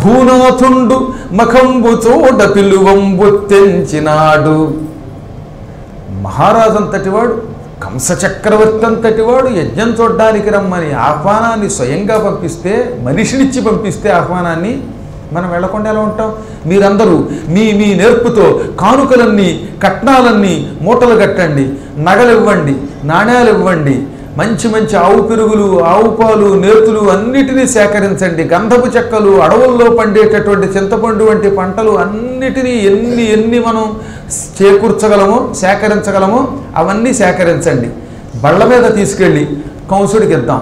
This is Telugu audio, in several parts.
భూనాథుండు మఖంబు చూడ పిలువంబు తెంచినాడు మహారాజు అంతటివాడు కంస చక్రవర్తి అంతటివాడు యజ్ఞం చూడ్డానికి రమ్మని ఆహ్వానాన్ని స్వయంగా పంపిస్తే మనిషినిచ్చి పంపిస్తే ఆహ్వానాన్ని మనం వెళ్లకుండా ఎలా ఉంటాం మీరందరూ మీ మీ నేర్పుతో కానుకలన్నీ కట్నాలన్నీ మూటలు కట్టండి నగలు ఇవ్వండి నాణ్యాలు ఇవ్వండి మంచి మంచి ఆవు పెరుగులు ఆవు పాలు నేతులు అన్నిటినీ సేకరించండి గంధపు చెక్కలు అడవుల్లో పండేటటువంటి చింతపండు వంటి పంటలు అన్నిటినీ ఎన్ని ఎన్ని మనం చేకూర్చగలమో సేకరించగలమో అవన్నీ సేకరించండి బళ్ళ మీద తీసుకెళ్ళి కంసుడికి ఇద్దాం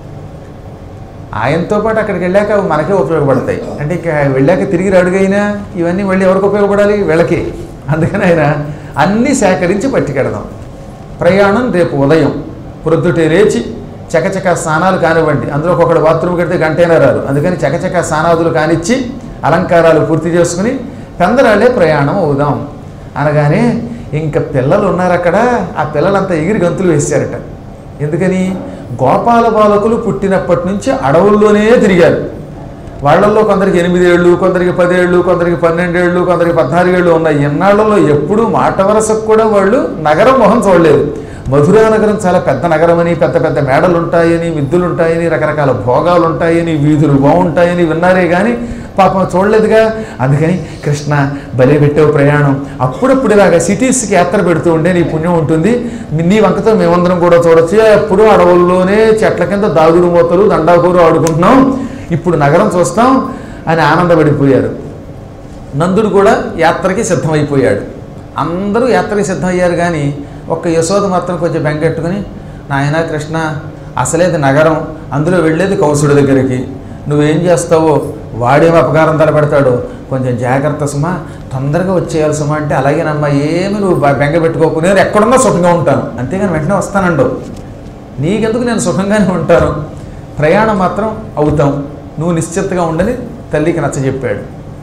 ఆయనతో పాటు అక్కడికి వెళ్ళాక అవి మనకే ఉపయోగపడతాయి అంటే ఇక వెళ్ళాక తిరిగి అడుగైనా ఇవన్నీ మళ్ళీ ఎవరికి ఉపయోగపడాలి వీళ్ళకి అందుకని ఆయన అన్నీ సేకరించి పట్టుకెడదాం ప్రయాణం రేపు ఉదయం ప్రొద్దుటే లేచి చకచక స్నానాలు కానివ్వండి అందులో ఒకడు బాత్రూమ్ కడితే గంటైనా రాదు అందుకని చకచక స్నానాదులు కానిచ్చి అలంకారాలు పూర్తి చేసుకుని పెందరాళ్ళే ప్రయాణం అవుదాం అనగానే ఇంకా పిల్లలు ఉన్నారు అక్కడ ఆ పిల్లలంతా ఎగిరి గంతులు వేశారట ఎందుకని గోపాల బాలకులు పుట్టినప్పటి నుంచి అడవుల్లోనే తిరిగారు వాళ్ళల్లో కొందరికి ఎనిమిదేళ్ళు కొందరికి పదేళ్ళు కొందరికి పన్నెండేళ్ళు కొందరికి పద్నాలుగేళ్ళు ఉన్నాయి ఎన్నాళ్లలో ఎప్పుడూ మాట వరసకు కూడా వాళ్ళు నగరం మొహం చూడలేదు మధురా నగరం చాలా పెద్ద నగరం అని పెద్ద పెద్ద మేడలు ఉంటాయని విద్దులు ఉంటాయని రకరకాల భోగాలు ఉంటాయని వీధులు బాగుంటాయని విన్నారే కానీ పాపం చూడలేదుగా అందుకని కృష్ణ బలే పెట్టావు ప్రయాణం అప్పుడప్పుడు ఇలాగా సిటీస్కి యాత్ర పెడుతూ ఉండే నీ పుణ్యం ఉంటుంది నీ వంకతో మేమందరం కూడా చూడొచ్చు ఎప్పుడు అడవుల్లోనే చెట్ల కింద దాగుడు మూతలు దండాకూరు ఆడుకుంటున్నాం ఇప్పుడు నగరం చూస్తాం అని ఆనందపడిపోయారు నందుడు కూడా యాత్రకి సిద్ధమైపోయాడు అందరూ యాత్రకి సిద్ధమయ్యారు కానీ ఒక్క యశోద మాత్రం కొంచెం బెంగెట్టుకుని నాయన కృష్ణ అసలేది నగరం అందులో వెళ్ళేది కౌసుడి దగ్గరికి నువ్వేం చేస్తావో వాడేం అపకారం తలపెడతాడో కొంచెం జాగ్రత్త సుమా తొందరగా వచ్చేయాలి సుమా అంటే అలాగేనమ్మా ఏమి నువ్వు బ- బెంగ పెట్టుకోకు నేను ఎక్కడున్నా సుఖంగా ఉంటాను అంతేగాని వెంటనే వస్తానండో నీకెందుకు నేను సుఖంగానే ఉంటాను ప్రయాణం మాత్రం అవుతాం నువ్వు నిశ్చింతగా ఉండని తల్లికి నచ్చజెప్పాడు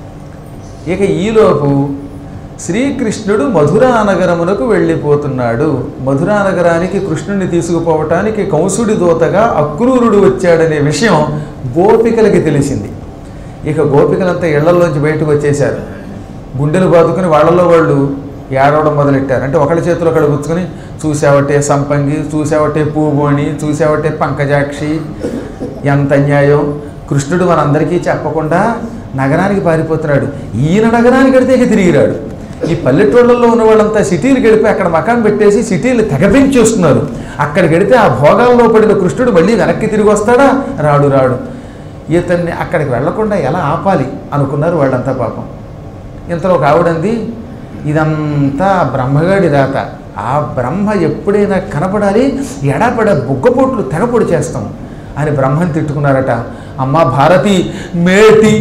ఇక ఈలోపు శ్రీకృష్ణుడు మధురా నగరమునకు వెళ్ళిపోతున్నాడు మధురా నగరానికి కృష్ణుడిని తీసుకుపోవటానికి కంసుడి దూతగా అక్రూరుడు వచ్చాడనే విషయం గోపికలకి తెలిసింది ఇక గోపికలంతా ఇళ్లలోంచి బయటకు వచ్చేశారు గుండెలు బాదుకుని వాళ్ళలో వాళ్ళు ఏడవడం మొదలెట్టారు అంటే ఒకళ్ళ చేతిలో ఒకళ్ళు పుచ్చుకొని చూసావటే సంపంగి చూసావటే పూబోణి చూసావటే పంకజాక్షి ఎంత అన్యాయం కృష్ణుడు మనందరికీ చెప్పకుండా నగరానికి పారిపోతున్నాడు ఈయన నగరానికి వెడితే ఇక తిరిగిరాడు ఈ పల్లెటూళ్ళల్లో ఉన్న వాళ్ళంతా సిటీలకు వెళ్ళిపోయి అక్కడ మకాం పెట్టేసి సిటీలు తెగపించేస్తున్నారు అక్కడికి వెడితే ఆ భోగాల్లో పడిన కృష్ణుడు మళ్ళీ వెనక్కి తిరిగి వస్తాడా రాడు రాడు ఇతన్ని అక్కడికి వెళ్లకుండా ఎలా ఆపాలి అనుకున్నారు వాళ్ళంతా పాపం ఇంతలో ఒక ఆవిడంది ఇదంతా బ్రహ్మగాడి రాత ఆ బ్రహ్మ ఎప్పుడైనా కనపడాలి ఎడాపడ బుగ్గపోట్లు తెగపొడి చేస్తాం అని బ్రహ్మని తిట్టుకున్నారట అమ్మ భారతి మేటి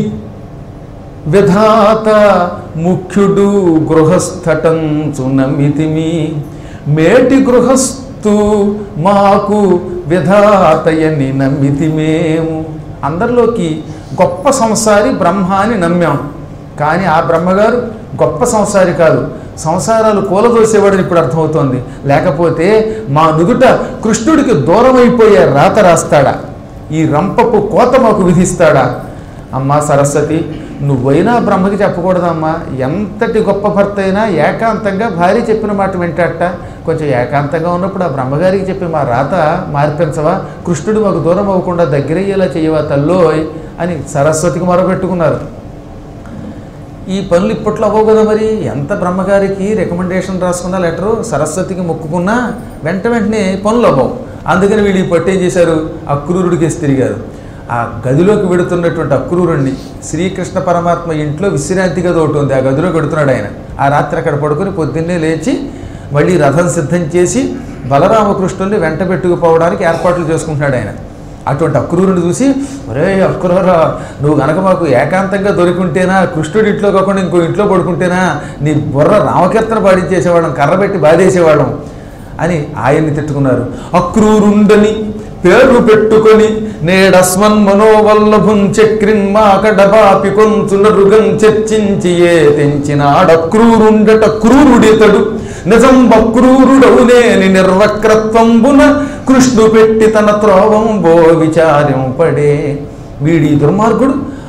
విధాత ముఖ్యుడు గృహస్థటంచు నమితిమి మేటి గృహస్థు మాకు విధాతయని నమ్మితిమేము అందరిలోకి గొప్ప సంసారి బ్రహ్మ అని నమ్మాం కానీ ఆ బ్రహ్మగారు గొప్ప సంసారి కాదు సంసారాలు కూలదోసేవాడని ఇప్పుడు అర్థమవుతోంది లేకపోతే మా నుదుట కృష్ణుడికి దూరం అయిపోయే రాత రాస్తాడా ఈ రంపపు కోత మాకు విధిస్తాడా అమ్మా సరస్వతి నువ్వైనా బ్రహ్మకి చెప్పకూడదమ్మా ఎంతటి గొప్ప భర్త అయినా ఏకాంతంగా భార్య చెప్పిన మాట వింటాట కొంచెం ఏకాంతంగా ఉన్నప్పుడు ఆ బ్రహ్మగారికి చెప్పి మా రాత మార్పించవా కృష్ణుడు మాకు దూరం అవ్వకుండా దగ్గరయ్యేలా చేయవా తల్లోయ్ అని సరస్వతికి మొరపెట్టుకున్నారు ఈ పనులు ఇప్పట్లో అవ్వవు కదా మరి ఎంత బ్రహ్మగారికి రికమెండేషన్ రాసుకున్నా లెటరు సరస్వతికి మొక్కుకున్నా వెంట వెంటనే పనులు అవ్వవు అందుకని వీళ్ళు ఈ పట్టు ఏం చేశారు అక్రూరుడికి వేసి తిరిగారు ఆ గదిలోకి వెడుతున్నటువంటి అక్రూరుణ్ణి శ్రీకృష్ణ పరమాత్మ ఇంట్లో విశ్రాంతి గది ఒకటి ఉంది ఆ గదిలోకి వెడుతున్నాడు ఆయన ఆ రాత్రి అక్కడ పడుకొని పొద్దున్నే లేచి మళ్ళీ రథం సిద్ధం చేసి బలరామకృష్ణుల్ని వెంట పెట్టుకుపోవడానికి ఏర్పాట్లు చేసుకుంటున్నాడు ఆయన అటువంటి అక్రూరుని చూసి ఒరే అక్రూరా నువ్వు గనక మాకు ఏకాంతంగా దొరికింటేనా కృష్ణుడి ఇంట్లో కాకుండా ఇంకో ఇంట్లో పడుకుంటేనా నీ బుర్ర రామకీర్తన పాడించేసేవాళ్ళం కర్ర పెట్టి బాధేసేవాళ్ళం అని ఆయన్ని తిట్టుకున్నారు అక్రూరుండని పేరు పెట్టుకొని నేడస్మన్ మనోవల్లభుం చక్రిన్ మాకడబాపి కొంచునరుగం చర్చించి ఏ తెంచినాడక్రూరుండట క్రూరుడితడు నిజం వక్రూరుడవునేని నిర్వక్రత్వంబున కృష్ణు పెట్టి తన త్రోవంబో విచారింపడే వీడి దుర్మార్గుడు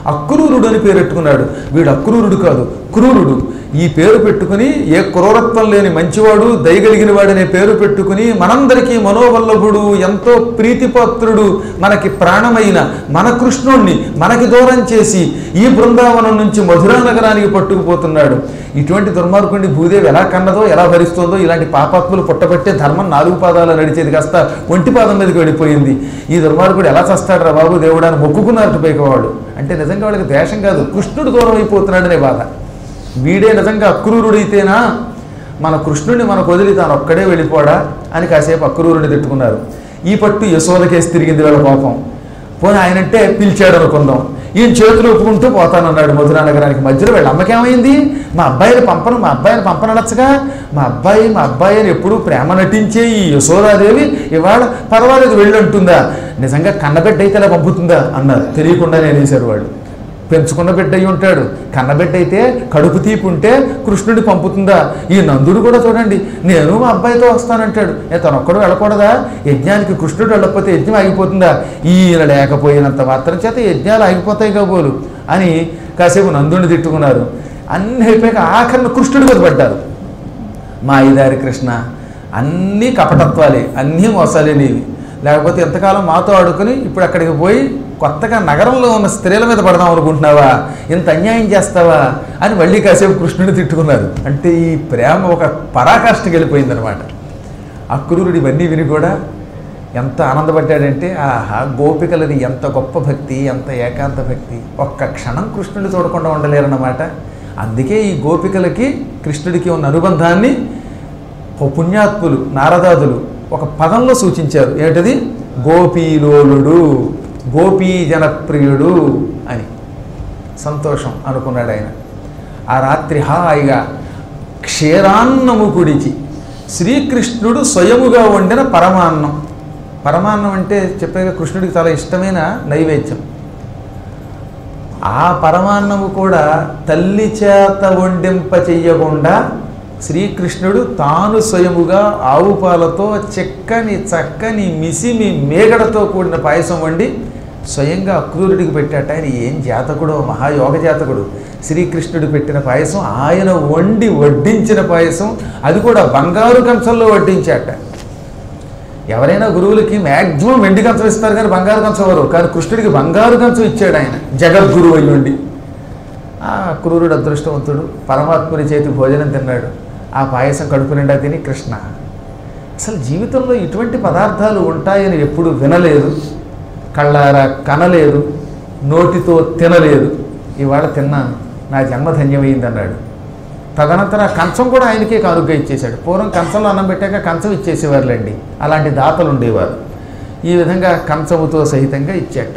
అక్రూరుడు అని పేరెట్టుకున్నాడు వీడు అక్రూరుడు కాదు క్రూరుడు ఈ పేరు పెట్టుకుని ఏ క్రూరత్వం లేని మంచివాడు దయగలిగిన వాడనే పేరు పెట్టుకుని మనందరికీ మనోవల్లభుడు ఎంతో ప్రీతిపాత్రుడు మనకి ప్రాణమైన మన కృష్ణుణ్ణి మనకి దూరం చేసి ఈ బృందావనం నుంచి మధురా నగరానికి పట్టుకుపోతున్నాడు ఇటువంటి దుర్మార్గుడిని భూదేవి ఎలా కన్నదో ఎలా భరిస్తుందో ఇలాంటి పాపాత్ములు పుట్టబట్టే ధర్మం నాలుగు పాదాలు నడిచేది కాస్త ఒంటి పాదం మీదకి వెళ్ళిపోయింది ఈ దుర్మార్గుడు ఎలా చస్తాడు రా బాబు దేవుడు అని మొక్కుకున్నారు పైకి వాడు అంటే నిజంగా వాళ్ళకి దేశం కాదు కృష్ణుడు దూరం అయిపోతున్నాడనే బాధ వీడే నిజంగా అక్రూరుడైతేనా మన కృష్ణుడిని మనకు వదిలి తాను ఒక్కడే వెళ్ళిపోడా అని కాసేపు అక్రూరుని తిట్టుకున్నారు ఈ పట్టు యశోదకేసి తిరిగింది వీళ్ళ కోపం పోనీ ఆయనంటే పిలిచాడు అనుకుందాం ఈయన చేతులు ఒప్పుకుంటూ పోతానన్నాడు మధురా నగరానికి మధ్యలో వీళ్ళ అమ్మకేమైంది మా అబ్బాయిని పంపను మా అబ్బాయిని పంపనడచ్చగా మా అబ్బాయి మా అబ్బాయి అని ఎప్పుడు ప్రేమ నటించే ఈ యశోదాదేవి ఇవాళ పర్వాలేదు వెళ్ళంటుందా నిజంగా కన్నబిడ్డ అయితే ఇలా పంపుతుందా అన్నారు తెలియకుండానే అనేసారు వాళ్ళు పెంచుకున్న బిడ్డ అయి ఉంటాడు కన్నబిడ్డ అయితే కడుపు తీపి ఉంటే కృష్ణుడి పంపుతుందా ఈ నందుడు కూడా చూడండి నేను మా అబ్బాయితో వస్తానంటాడు ఏ తను ఒక్కడు వెళ్ళకూడదా యజ్ఞానికి కృష్ణుడు వెళ్ళకపోతే యజ్ఞం ఆగిపోతుందా ఈయన లేకపోయినంత మాత్రం చేత యజ్ఞాలు ఆగిపోతాయి కాబోలు అని కాసేపు నందుడిని తిట్టుకున్నారు అన్ని అయిపోయాక ఆఖరిన కృష్ణుడి మీద పడ్డారు మా ఐదారి కృష్ణ అన్నీ కపటత్వాలే అన్నీ మోసాలే నీవి లేకపోతే ఎంతకాలం మాతో ఆడుకుని ఇప్పుడు అక్కడికి పోయి కొత్తగా నగరంలో ఉన్న స్త్రీల మీద పడదాం అనుకుంటున్నావా ఇంత అన్యాయం చేస్తావా అని మళ్ళీ కాసేపు కృష్ణుని తిట్టుకున్నారు అంటే ఈ ప్రేమ ఒక పరాకాష్ఠకి వెళ్ళిపోయిందనమాట అక్రూరుడు ఇవన్నీ విని కూడా ఎంత ఆనందపడ్డాడంటే ఆహా గోపికలది ఎంత గొప్ప భక్తి ఎంత ఏకాంత భక్తి ఒక్క క్షణం కృష్ణుని చూడకుండా ఉండలేరన్నమాట అందుకే ఈ గోపికలకి కృష్ణుడికి ఉన్న అనుబంధాన్ని ఓ పుణ్యాత్ములు నారదాదులు ఒక పదంలో సూచించారు ఏమిటది గోపీలోలుడు గోపీ జనప్రియుడు అని సంతోషం అనుకున్నాడు ఆయన ఆ రాత్రి హాయిగా క్షీరాన్నము కుడిచి శ్రీకృష్ణుడు స్వయముగా వండిన పరమాన్నం పరమాన్నం అంటే చెప్పేగా కృష్ణుడికి చాలా ఇష్టమైన నైవేద్యం ఆ పరమాన్నము కూడా తల్లి చేత వండింప చెయ్యకుండా శ్రీకృష్ణుడు తాను స్వయముగా ఆవు పాలతో చెక్కని చక్కని మిసిమి మేగడతో కూడిన పాయసం వండి స్వయంగా అక్రూరుడికి పెట్టాట ఆయన ఏం జాతకుడో మహాయోగ జాతకుడు శ్రీకృష్ణుడు పెట్టిన పాయసం ఆయన వండి వడ్డించిన పాయసం అది కూడా బంగారు కంచంలో వడ్డించాట ఎవరైనా గురువులకి మ్యాక్సిమం వెండి కంచం ఇస్తారు కానీ బంగారు కంచం ఎవరు కానీ కృష్ణుడికి బంగారు కంచం ఇచ్చాడు ఆయన జగద్గురువు అయ్యుండి ఆ క్రూరుడు అదృష్టవంతుడు పరమాత్ముని చేతి భోజనం తిన్నాడు ఆ పాయసం కడుపు నిండా తిని కృష్ణ అసలు జీవితంలో ఇటువంటి పదార్థాలు ఉంటాయని ఎప్పుడు వినలేదు కళ్ళారా కనలేదు నోటితో తినలేదు ఇవాళ తిన్నాను నా జన్మ ధన్యమైంది అన్నాడు తదనంతరం ఆ కంచం కూడా ఆయనకే కానుగ్గా ఇచ్చేశాడు పూర్వం కంచంలో అన్నం పెట్టాక కంచం ఇచ్చేసేవారులేండి అలాంటి దాతలు ఉండేవారు ఈ విధంగా కంచముతో సహితంగా ఇచ్చేట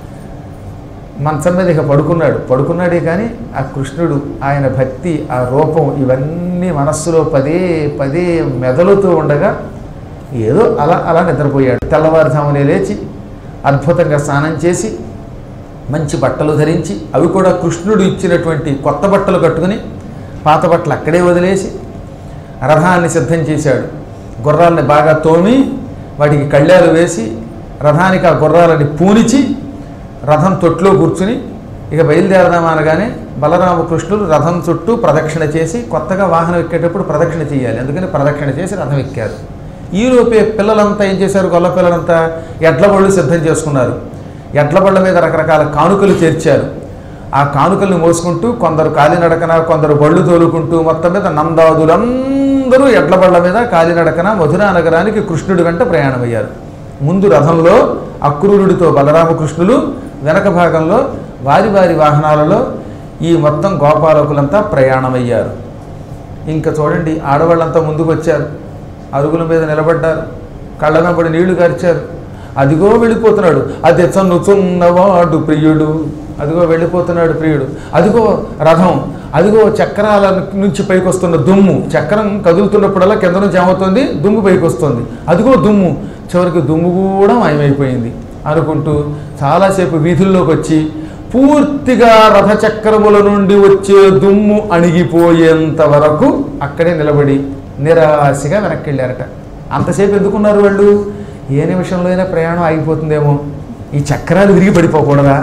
మంచం మీద ఇక పడుకున్నాడు పడుకున్నాడే కానీ ఆ కృష్ణుడు ఆయన భక్తి ఆ రూపం ఇవన్నీ మనస్సులో పదే పదే మెదలుతూ ఉండగా ఏదో అలా అలా నిద్రపోయాడు తెల్లవారుజామునే లేచి అద్భుతంగా స్నానం చేసి మంచి బట్టలు ధరించి అవి కూడా కృష్ణుడు ఇచ్చినటువంటి కొత్త బట్టలు కట్టుకుని పాత బట్టలు అక్కడే వదిలేసి రథాన్ని సిద్ధం చేశాడు గుర్రాలని బాగా తోమి వాటికి కళ్యాలు వేసి రథానికి ఆ గుర్రాలని పూనిచి రథం తొట్లో కూర్చుని ఇక బయలుదేరదాం అనగానే బలరామకృష్ణులు రథం చుట్టూ ప్రదక్షిణ చేసి కొత్తగా వాహనం ఎక్కేటప్పుడు ప్రదక్షిణ చేయాలి అందుకని ప్రదక్షిణ చేసి రథం ఎక్కారు ఈలోపే పిల్లలంతా ఏం చేశారు గొల్ల పిల్లలంతా ఎడ్ల బళ్ళు సిద్ధం చేసుకున్నారు ఎడ్ల బళ్ళ మీద రకరకాల కానుకలు చేర్చారు ఆ కానుకల్ని మోసుకుంటూ కొందరు కాలినడకన కొందరు బళ్ళు తోలుకుంటూ మొత్తం మీద నందాదులందరూ ఎడ్ల బళ్ళ మీద కాలినడకన మధురా నగరానికి కృష్ణుడి వెంట ప్రయాణమయ్యారు ముందు రథంలో అక్రూరుడితో బలరామకృష్ణులు వెనక భాగంలో వారి వారి వాహనాలలో ఈ మొత్తం గోపాలకులంతా ప్రయాణమయ్యారు ఇంకా చూడండి ఆడవాళ్ళంతా ముందుకు వచ్చారు అరుగుల మీద నిలబడ్డారు కళ్ళ వెంబడి నీళ్లు గార్చారు అదిగో వెళ్ళిపోతున్నాడు అది చన్నుచున్నవాడు ప్రియుడు అదిగో వెళ్ళిపోతున్నాడు ప్రియుడు అదిగో రథం అదిగో చక్రాల నుంచి పైకి వస్తున్న దుమ్ము చక్రం కదులుతున్నప్పుడల్లా కింద నుంచి ఏమవుతుంది దుమ్ము పైకి వస్తుంది అదిగో దుమ్ము చివరికి దుమ్ము కూడా మాయమైపోయింది అనుకుంటూ చాలాసేపు వీధుల్లోకి వచ్చి పూర్తిగా రథచక్రముల నుండి వచ్చే దుమ్ము అణిగిపోయేంత వరకు అక్కడే నిలబడి నిరాశగా వెనక్కి వెళ్ళారట అంతసేపు ఎందుకున్నారు వాళ్ళు ఏ నిమిషంలో అయినా ప్రయాణం ఆగిపోతుందేమో ఈ చక్రాలు విరిగి పడిపోకూడదా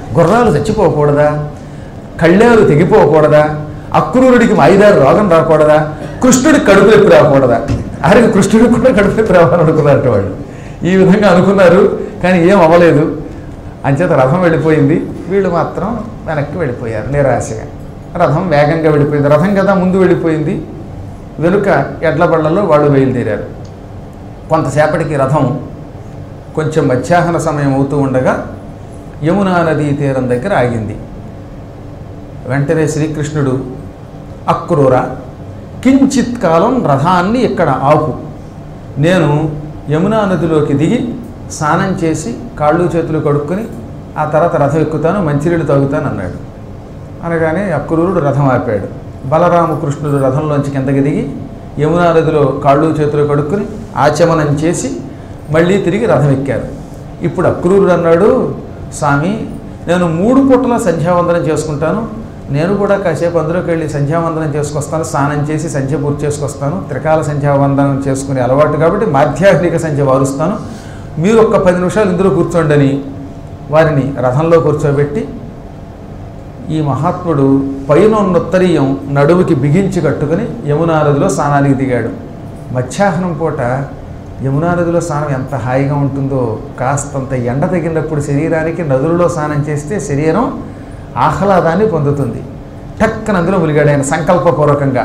గుర్రాలు చచ్చిపోకూడదా కళ్యాలు తెగిపోకూడదా అక్రూరుడికి మాయిదారు రోగం రాకూడదా కృష్ణుడికి కడుపు నొప్పి రాకూడదా ఆరికి కృష్ణుడికి కూడా కడుపు నొప్పి రావాలనుకున్నారట వాళ్ళు ఈ విధంగా అనుకున్నారు కానీ ఏం అవ్వలేదు అంచేత రథం వెళ్ళిపోయింది వీళ్ళు మాత్రం వెనక్కి వెళ్ళిపోయారు నిరాశగా రథం వేగంగా వెళ్ళిపోయింది రథం కదా ముందు వెళ్ళిపోయింది వెనుక ఎడ్ల బళ్ళలో వాళ్ళు బయలుదేరారు కొంతసేపటికి రథం కొంచెం మధ్యాహ్న సమయం అవుతూ ఉండగా యమునా నదీ తీరం దగ్గర ఆగింది వెంటనే శ్రీకృష్ణుడు అక్రూర కించిత్ కాలం రథాన్ని ఇక్కడ ఆపు నేను యమునా నదిలోకి దిగి స్నానం చేసి కాళ్ళు చేతులు కడుక్కొని ఆ తర్వాత రథం ఎక్కుతాను మంచినీళ్ళు తాగుతాను అన్నాడు అనగానే అక్రూరుడు రథం ఆపాడు బలరామకృష్ణుడు రథంలోంచి కిందకి దిగి యమునా నదిలో కాళ్ళు చేతులు కడుక్కుని ఆచమనం చేసి మళ్ళీ తిరిగి రథం ఎక్కారు ఇప్పుడు అక్రూరుడు అన్నాడు స్వామి నేను మూడు పూటల సంధ్యావందనం చేసుకుంటాను నేను కూడా కాసేపు అందులోకి వెళ్ళి సంధ్యావందనం చేసుకొస్తాను స్నానం చేసి సంధ్య పూర్తి చేసుకొస్తాను త్రికాల సంధ్యావందనం చేసుకునే అలవాటు కాబట్టి మాధ్యాహ్నిక సంధ్య వారుస్తాను మీరు ఒక్క పది నిమిషాలు ఇందులో కూర్చోండి అని వారిని రథంలో కూర్చోబెట్టి ఈ మహాత్ముడు పైన ఉన్న ఉత్తరీయం నడుముకి బిగించి కట్టుకుని యమునా నదిలో స్నానానికి దిగాడు మధ్యాహ్నం పూట యమునా నదిలో స్నానం ఎంత హాయిగా ఉంటుందో కాస్తంత ఎండ తగిలినప్పుడు శరీరానికి నదులలో స్నానం చేస్తే శరీరం ఆహ్లాదాన్ని పొందుతుంది టక్కన అందులో ములిగాడు ఆయన సంకల్పపూర్వకంగా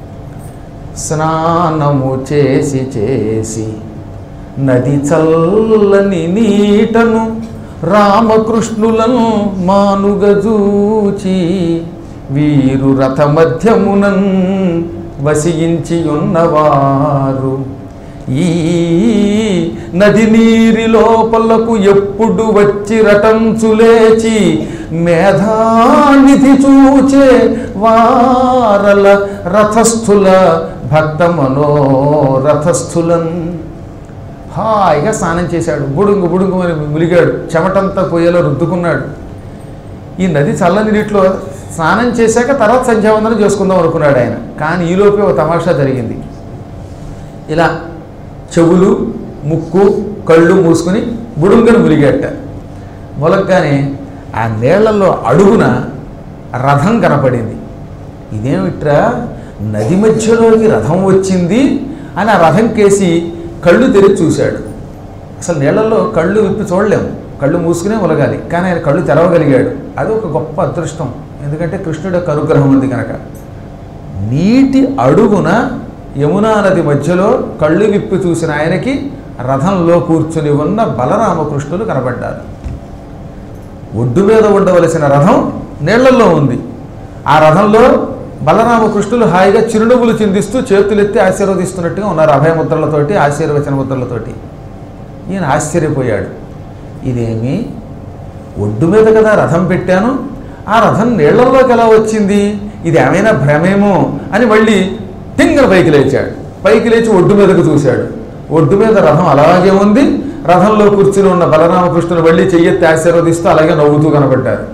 స్నానము చేసి చేసి నది చల్లని నీటను రామకృష్ణులను మానుగజూచి వీరు రథమధ్యమునన్ వసించి ఉన్నవారు ఈ నది నీరి లోపలకు ఎప్పుడు వచ్చి రటంచులేచి మేధానిధి చూచే వారల రథస్థుల భక్త మనోరథస్థులన్ హాయిగా స్నానం చేశాడు బుడుంగు బుడుంగు అని ములిగాడు చెమటంతా పొయ్యేలో రుద్దుకున్నాడు ఈ నది చల్లని నీటిలో స్నానం చేశాక తర్వాత సంధ్యావందనం చేసుకుందాం అనుకున్నాడు ఆయన కానీ ఈలోపే ఒక తమాషా జరిగింది ఇలా చెవులు ముక్కు కళ్ళు మూసుకుని బుడుంగని ములిగేట మొలగ్గానే ఆ నీళ్లలో అడుగున రథం కనపడింది ఇదేమిట్రా నది మధ్యలోకి రథం వచ్చింది అని ఆ రథం కేసి కళ్ళు తెరిచి చూశాడు అసలు నీళ్లలో కళ్ళు విప్పి చూడలేము కళ్ళు మూసుకునే ఉలగాలి కానీ ఆయన కళ్ళు తెరవగలిగాడు అది ఒక గొప్ప అదృష్టం ఎందుకంటే కృష్ణుడి యొక్క అనుగ్రహం ఉంది కనుక నీటి అడుగున యమునా నది మధ్యలో కళ్ళు విప్పి చూసిన ఆయనకి రథంలో కూర్చుని ఉన్న బలరామకృష్ణులు కనబడ్డారు ఒడ్డు మీద ఉండవలసిన రథం నీళ్లలో ఉంది ఆ రథంలో బలరామకృష్ణులు హాయిగా చిరునవ్వులు చిందిస్తూ చేతులెత్తి ఆశీర్వదిస్తున్నట్టుగా ఉన్నారు అభయముద్రలతోటి ఆశీర్వచన ముద్రలతోటి ఈయన ఆశ్చర్యపోయాడు ఇదేమి ఒడ్డు మీద కదా రథం పెట్టాను ఆ రథం నీళ్లలోకి ఎలా వచ్చింది ఇది ఏమైనా భ్రమేమో అని మళ్ళీ తింగర పైకి లేచాడు పైకి లేచి ఒడ్డు మీదకు చూశాడు ఒడ్డు మీద రథం అలాగే ఉంది రథంలో కూర్చుని ఉన్న బలరామకృష్ణులు మళ్ళీ చెయ్యెత్తి ఆశీర్వదిస్తూ అలాగే నవ్వుతూ కనబడ్డారు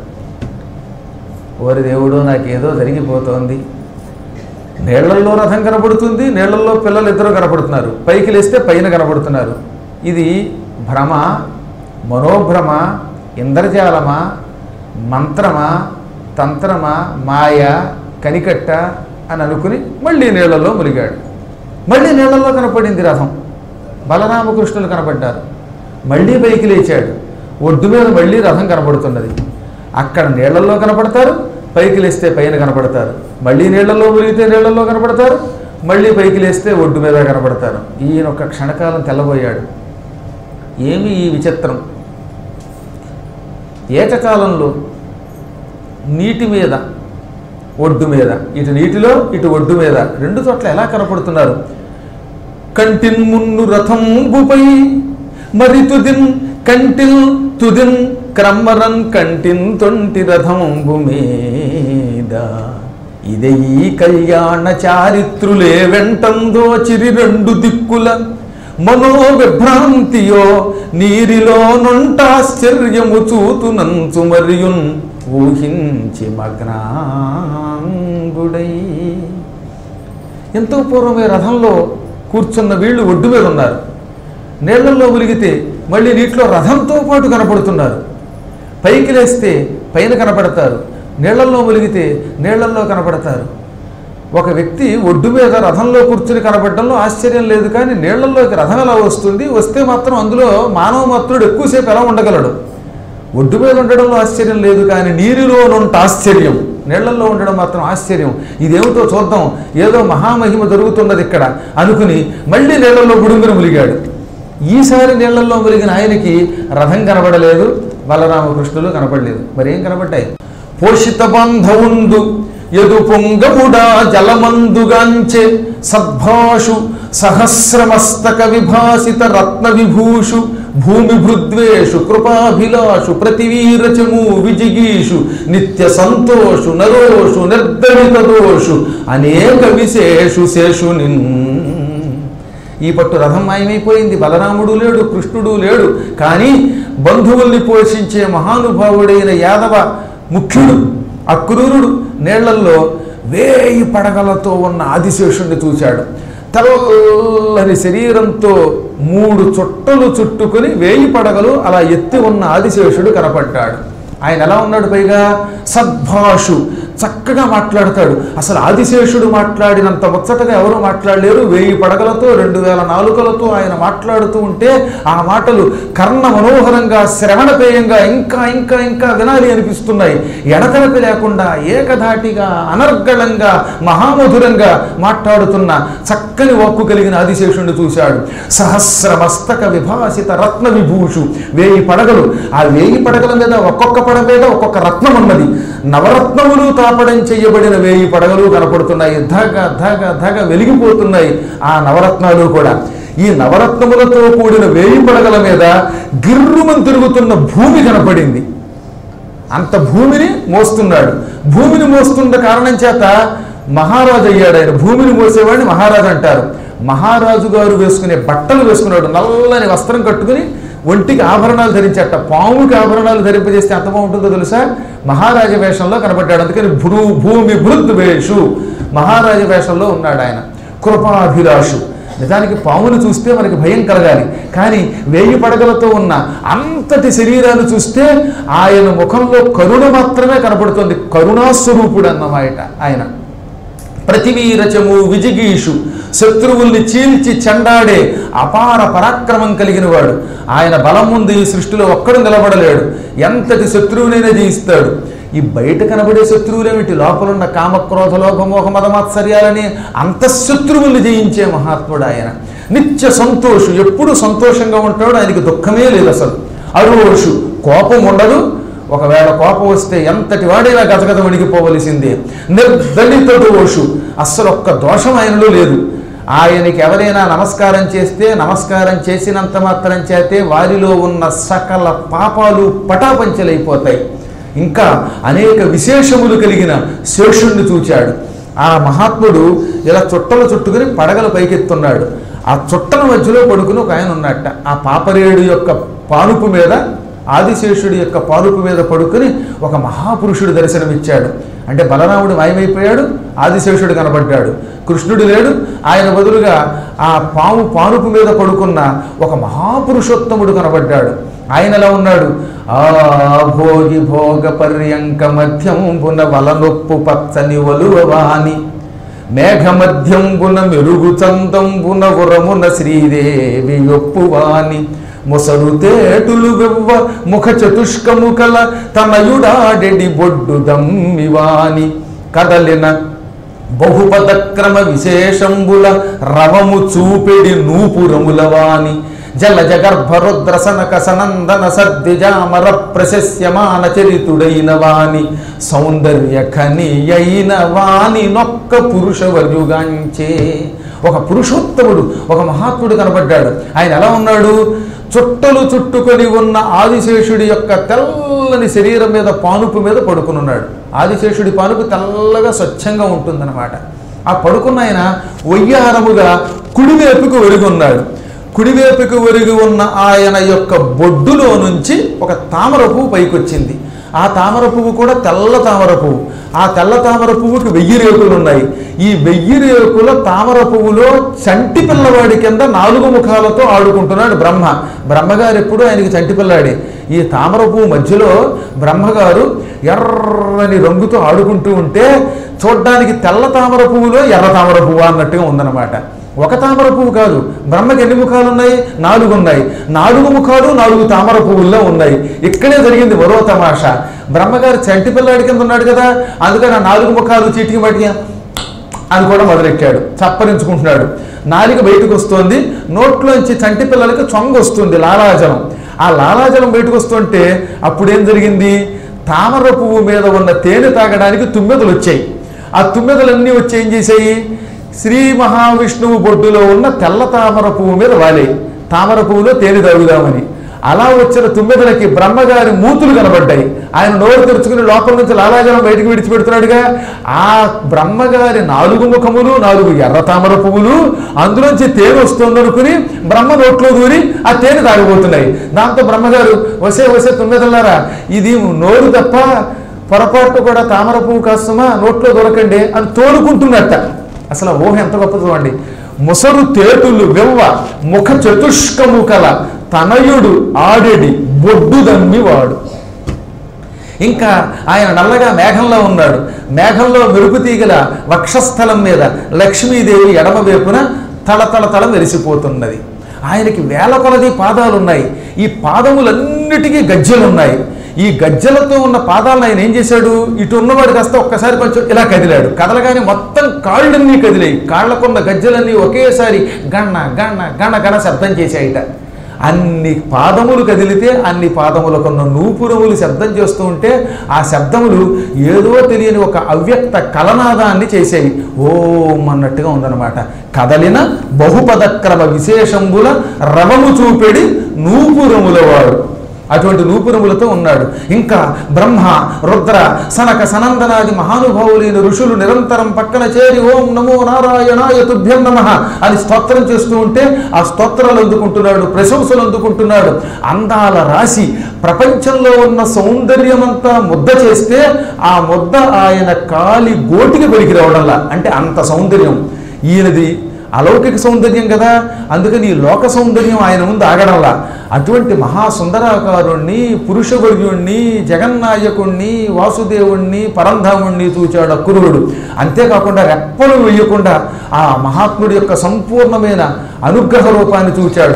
ఓరి దేవుడు నాకేదో జరిగిపోతోంది నీళ్లల్లో రథం కనబడుతుంది నీళ్లలో పిల్లలు ఇద్దరు కనబడుతున్నారు పైకి లేస్తే పైన కనబడుతున్నారు ఇది భ్రమ మనోభ్రమ ఇంద్రజాలమా మంత్రమా తంత్రమా మాయ కనికట్ట అని అనుకుని మళ్ళీ నీళ్లలో ములిగాడు మళ్ళీ నీళ్లలో కనపడింది రథం బలరామకృష్ణులు కనపడ్డారు మళ్ళీ పైకి లేచాడు ఒడ్డు మీద మళ్ళీ రథం కనపడుతున్నది అక్కడ నీళ్లలో కనపడతారు పైకి లేస్తే పైన కనపడతారు మళ్ళీ నీళ్లలో మునిగితే నీళ్లలో కనపడతారు మళ్ళీ పైకి లేస్తే ఒడ్డు మీద కనపడతారు ఈయన ఒక క్షణకాలం తెల్లబోయాడు ఏమి ఈ విచిత్రం ఏకకాలంలో నీటి మీద ఒడ్డు మీద ఇటు నీటిలో ఇటు ఒడ్డు మీద రెండు చోట్ల ఎలా కనపడుతున్నారు కంటిన్ మున్ను రథంబుపై మరి తుదిన్ కంటిల్ తుదిన్ క్రమ్మరన్ కంటిన్ తొంటి రథంబు మీద ఇదే ఈ కళ్యాణ చారిత్రులే వెంటందో చిరి రెండు దిక్కుల మనో విభ్రాంతియో నీరిలో నుంటాశ్చర్యము చూతునంచు మరియున్ ఊహించి మగ్నాంగుడై ఎంతో పూర్వమే రథంలో కూర్చున్న వీళ్ళు ఒడ్డు మీద ఉన్నారు నీళ్లలో మునిగితే మళ్ళీ నీటిలో రథంతో పాటు కనపడుతున్నారు పైకి లేస్తే పైన కనపడతారు నీళ్లల్లో ములిగితే నీళ్లల్లో కనపడతారు ఒక వ్యక్తి ఒడ్డు మీద రథంలో కూర్చుని కనపడడంలో ఆశ్చర్యం లేదు కానీ నీళ్లల్లోకి రథం ఎలా వస్తుంది వస్తే మాత్రం అందులో మానవ మాత్రుడు ఎక్కువసేపు ఎలా ఉండగలడు ఒడ్డు మీద ఉండడంలో ఆశ్చర్యం లేదు కానీ నీరులోనుంట ఆశ్చర్యం నీళ్లలో ఉండడం మాత్రం ఆశ్చర్యం ఇదేమిటో చూద్దాం ఏదో మహామహిమ జరుగుతున్నది ఇక్కడ అనుకుని మళ్ళీ నీళ్లలో గుడుంగును ములిగాడు ఈసారి నీళ్లలో ములిగిన ఆయనకి రథం కనబడలేదు బలరామకృష్ణులు కనపడలేదు మరేం కనబడ్డాయి పోషిత బంధవుండు ఎదు పొంగముడా జలమందుగాంచే సద్భాషు సహస్రమస్తక విభాసిత రత్న విభూషు భూమి భృద్వేషు కృపాభిలాషు ప్రతివీరచము విజిగీషు నిత్య సంతోషు నరోషు నిర్దలిత దోషు అనేక విశేషు శేషునిన్ ఈ పట్టు రథం మాయమైపోయింది బలరాముడు లేడు కృష్ణుడు లేడు కానీ బంధువుల్ని పోషించే మహానుభావుడైన యాదవ ముఖ్యుడు అక్రూరుడు నీళ్లల్లో వేయి పడగలతో ఉన్న ఆదిశేషుణ్ణి చూశాడు తెల్లని శరీరంతో మూడు చుట్టలు చుట్టుకుని వేయి పడగలు అలా ఎత్తి ఉన్న ఆదిశేషుడు కనపడ్డాడు ఆయన ఎలా ఉన్నాడు పైగా సద్భాషు చక్కగా మాట్లాడతాడు అసలు ఆదిశేషుడు మాట్లాడినంత ముచ్చటగా ఎవరు మాట్లాడలేరు వెయ్యి పడగలతో రెండు వేల నాలుకలతో ఆయన మాట్లాడుతూ ఉంటే ఆ మాటలు కర్ణ మనోహరంగా శ్రవణపేయంగా ఇంకా ఇంకా ఇంకా వినాలి అనిపిస్తున్నాయి ఎడతెరపి లేకుండా ఏకధాటిగా అనర్గళంగా మహామధురంగా మాట్లాడుతున్న చక్కని వాక్కు కలిగిన ఆదిశేషుడిని చూశాడు సహస్ర మస్తక విభాసిత రత్న విభూషు వేయి పడగలు ఆ వేయి పడగల మీద ఒక్కొక్క పడగ మీద ఒక్కొక్క రత్నం ఉన్నది నవరత్నములు తాపడం చేయబడిన వేయి పడగలు కనపడుతున్నాయి ధగ ధగ ధగ వెలిగిపోతున్నాయి ఆ నవరత్నాలు కూడా ఈ నవరత్నములతో కూడిన వేయి పడగల మీద గిర్రుమని తిరుగుతున్న భూమి కనపడింది అంత భూమిని మోస్తున్నాడు భూమిని మోస్తున్న కారణం చేత మహారాజు అయ్యాడు ఆయన భూమిని మోసేవాడిని మహారాజు అంటారు మహారాజు గారు వేసుకునే బట్టలు వేసుకున్నాడు నల్లని వస్త్రం కట్టుకుని ఒంటికి ఆభరణాలు ధరించట పాముకి ఆభరణాలు ధరింపజేస్తే ఎంత బాగుంటుందో తెలుసా మహారాజ వేషంలో కనబడ్డాడు అందుకని భూ భూమి భృద్ వేషు మహారాజ వేషంలో ఉన్నాడు ఆయన కృపాభిలాషు నిజానికి పామును చూస్తే మనకి భయం కలగాలి కానీ వేయి పడగలతో ఉన్న అంతటి శరీరాన్ని చూస్తే ఆయన ముఖంలో కరుణ మాత్రమే కనపడుతుంది కరుణాస్వరూపుడు అన్నమాట ఆయన ప్రతివీరచము విజిగీషు శత్రువుల్ని చీల్చి చెండాడే అపార పరాక్రమం కలిగిన వాడు ఆయన బలం ముందు ఈ సృష్టిలో ఒక్కడు నిలబడలేడు ఎంతటి శత్రువునైనా జయిస్తాడు ఈ బయట కనబడే శత్రువులేమిటి లోపలున్న కామక్రోధ లోభమోహ మదమాత్సర్యాలని అంతఃశత్రువుల్ని జయించే మహాత్ముడు ఆయన నిత్య సంతోషు ఎప్పుడు సంతోషంగా ఉంటాడు ఆయనకి దుఃఖమే లేదు అసలు అరోషు కోపం ఉండదు ఒకవేళ కోపం వస్తే ఎంతటి వాడైనా గజగజ వణిగిపోవలసిందే నిర్దలిత దోషు అస్సలు ఒక్క దోషం ఆయనలో లేదు ఆయనకి ఎవరైనా నమస్కారం చేస్తే నమస్కారం చేసినంత మాత్రం చేతే వారిలో ఉన్న సకల పాపాలు పటాపంచలైపోతాయి ఇంకా అనేక విశేషములు కలిగిన శేషుణ్ణి చూచాడు ఆ మహాత్ముడు ఇలా చుట్టలు చుట్టుకుని పడగలు పైకెత్తున్నాడు ఆ చుట్టల మధ్యలో పడుకుని ఒక ఆయన ఉన్నట్ట ఆ పాపరేడు యొక్క పానుపు మీద ఆదిశేషుడి యొక్క పానుపు మీద పడుకుని ఒక మహాపురుషుడు దర్శనమిచ్చాడు అంటే బలరాముడు మాయమైపోయాడు ఆదిశేషుడు కనబడ్డాడు కృష్ణుడు లేడు ఆయన బదులుగా ఆ పాము పానుపు మీద పడుకున్న ఒక మహాపురుషోత్తముడు కనబడ్డాడు ఆయన ఎలా ఉన్నాడు ఆ భోగి భోగ పర్యంక మధ్యంబున వలనొప్పు పచ్చని వలువవాని మేఘమధ్యంబున మెరుగు చందంబున ఉరమున శ్రీదేవి ఒప్పువాని ముసరు తేటులు వెవ్వ ముఖ చతుష్కము కల తనయుడాడెడి బొడ్డు దమ్మివాని కదలిన బహుపదక్రమ విశేషంబుల రవము చూపెడి నూపురముల వాని జల జగర్భరుద్ర సనక సనందన సద్విజామర ప్రశస్యమాన చరితుడైన వాని సౌందర్య ఖనియైన వాని నొక్క పురుషవర్యుగాంచే ఒక పురుషోత్తముడు ఒక మహాత్ముడు కనబడ్డాడు ఆయన ఎలా ఉన్నాడు చుట్టలు చుట్టుకొని ఉన్న ఆదిశేషుడి యొక్క తెల్లని శరీరం మీద పానుపు మీద పడుకుని ఉన్నాడు ఆదిశేషుడి పానుపు తెల్లగా స్వచ్ఛంగా ఉంటుందన్నమాట ఆ పడుకున్న ఆయన వయ్యారముగా కుడివైపుకు ఒరిగి ఉన్నాడు కుడివైపుకు ఒరిగి ఉన్న ఆయన యొక్క బొడ్డులో నుంచి ఒక తామర పువ్వు పైకొచ్చింది ఆ తామర పువ్వు కూడా తెల్ల తామర పువ్వు ఆ తెల్ల తామర పువ్వుకి వెయ్యి రేకులు ఉన్నాయి ఈ వెయ్యి రేకుల తామర పువ్వులో చంటి పిల్లవాడి కింద నాలుగు ముఖాలతో ఆడుకుంటున్నాడు బ్రహ్మ బ్రహ్మగారు ఎప్పుడు ఆయనకి చంటి పిల్లాడే ఈ తామర పువ్వు మధ్యలో బ్రహ్మగారు ఎర్రని రంగుతో ఆడుకుంటూ ఉంటే చూడ్డానికి తెల్ల తామర పువ్వులో ఎర్ర తామర పువ్వు అన్నట్టుగా ఉందన్నమాట ఒక తామర పువ్వు కాదు బ్రహ్మకి ఎన్ని ముఖాలు ఉన్నాయి నాలుగు ఉన్నాయి నాలుగు ముఖాలు నాలుగు తామర పువ్వుల్లో ఉన్నాయి ఇక్కడే జరిగింది మరో తమాషా బ్రహ్మగారు చంటి పిల్లాడి కింద ఉన్నాడు కదా అందుకని ఆ నాలుగు ముఖాలు చీటికి బట్టి అని కూడా మొదలెట్టాడు చప్పరించుకుంటున్నాడు నాలిక బయటకు వస్తోంది నోట్లోంచి చంటి పిల్లలకి చొంగ వస్తుంది లాలాజలం ఆ లాలాజలం బయటకు వస్తుంటే అప్పుడేం జరిగింది తామర పువ్వు మీద ఉన్న తేనె తాగడానికి తుమ్మెదలు వచ్చాయి ఆ తుమ్మెదలన్నీ వచ్చి ఏం చేశాయి శ్రీ మహావిష్ణువు బొడ్డులో ఉన్న తెల్ల తామర పువ్వు మీద వాలే తామర పువ్వులో తేనె తాగుదామని అలా వచ్చిన తుమ్మెదలకి బ్రహ్మగారి మూతులు కనబడ్డాయి ఆయన నోరు తెరుచుకుని లోపల నుంచి లాలాజలం బయటికి విడిచిపెడుతున్నాడుగా ఆ బ్రహ్మగారి నాలుగు ముఖములు నాలుగు ఎర్ర తామర పువ్వులు అందులోంచి తేనె వస్తుందనుకుని బ్రహ్మ నోట్లో దూరి ఆ తేనె తాగబోతున్నాయి దాంతో బ్రహ్మగారు వసే వసే తుమ్మెదలారా ఇది నోరు తప్ప పొరపాటు కూడా తామర పువ్వు కాస్తమా నోట్లో దొరకండి అని తోడుకుంటున్నట్ట అసలు ఆ ఊహ ఎంత గొప్ప చూడండి ముసరు తేటులు వెవ్వ ముఖ చతుష్కము కల తనయుడు ఆడెడి బొడ్డు దమ్మివాడు ఇంకా ఆయన నల్లగా మేఘంలో ఉన్నాడు మేఘంలో మెరుపు తీగల వక్షస్థలం మీద లక్ష్మీదేవి ఎడమ వైపున తల తల తల మెరిసిపోతున్నది ఆయనకి వేల కొలది పాదాలు ఉన్నాయి ఈ పాదములన్నిటికీ గజ్జెలు ఉన్నాయి ఈ గజ్జలతో ఉన్న పాదాలను ఆయన ఏం చేశాడు ఇటు ఉన్నవాడు కాస్త ఒక్కసారి కొంచెం ఇలా కదిలాడు కదలగానే మొత్తం కాళ్ళన్నీ కదిలాయి కాళ్ళకున్న గజ్జలన్నీ ఒకేసారి గణ గణ గణ గణ శబ్దం చేశాయిట అన్ని పాదములు కదిలితే అన్ని పాదములకున్న నూపురములు శబ్దం చేస్తూ ఉంటే ఆ శబ్దములు ఏదో తెలియని ఒక అవ్యక్త కలనాదాన్ని చేసేవి ఓం అన్నట్టుగా ఉందన్నమాట కదలిన బహుపదక్రమ విశేషంబుల రవము చూపెడి నూపురముల వాడు అటువంటి నూపురములతో ఉన్నాడు ఇంకా బ్రహ్మ రుద్ర సనక సనందనాది మహానుభావులైన ఋషులు నిరంతరం పక్కన చేరి ఓం నమో నారాయణాయ తుభ్యం నమ అని స్తోత్రం చేస్తూ ఉంటే ఆ స్తోత్రాలు అందుకుంటున్నాడు ప్రశంసలు అందుకుంటున్నాడు అందాల రాశి ప్రపంచంలో ఉన్న సౌందర్యమంతా ముద్ద చేస్తే ఆ ముద్ద ఆయన కాలి గోటికి పలికి రావడంలా అంటే అంత సౌందర్యం ఈయనది అలౌకిక సౌందర్యం కదా అందుకని ఈ లోక సౌందర్యం ఆయన ముందు ఆగడంలా అటువంటి మహాసుందరాకారుణ్ణి పురుషవర్యుణ్ణి జగన్నాయకుణ్ణి వాసుదేవుణ్ణి పరంధాముణ్ణి చూచాడు అక్రూరుడు అంతేకాకుండా రెప్పలు వేయకుండా ఆ మహాత్ముడి యొక్క సంపూర్ణమైన అనుగ్రహ రూపాన్ని చూచాడు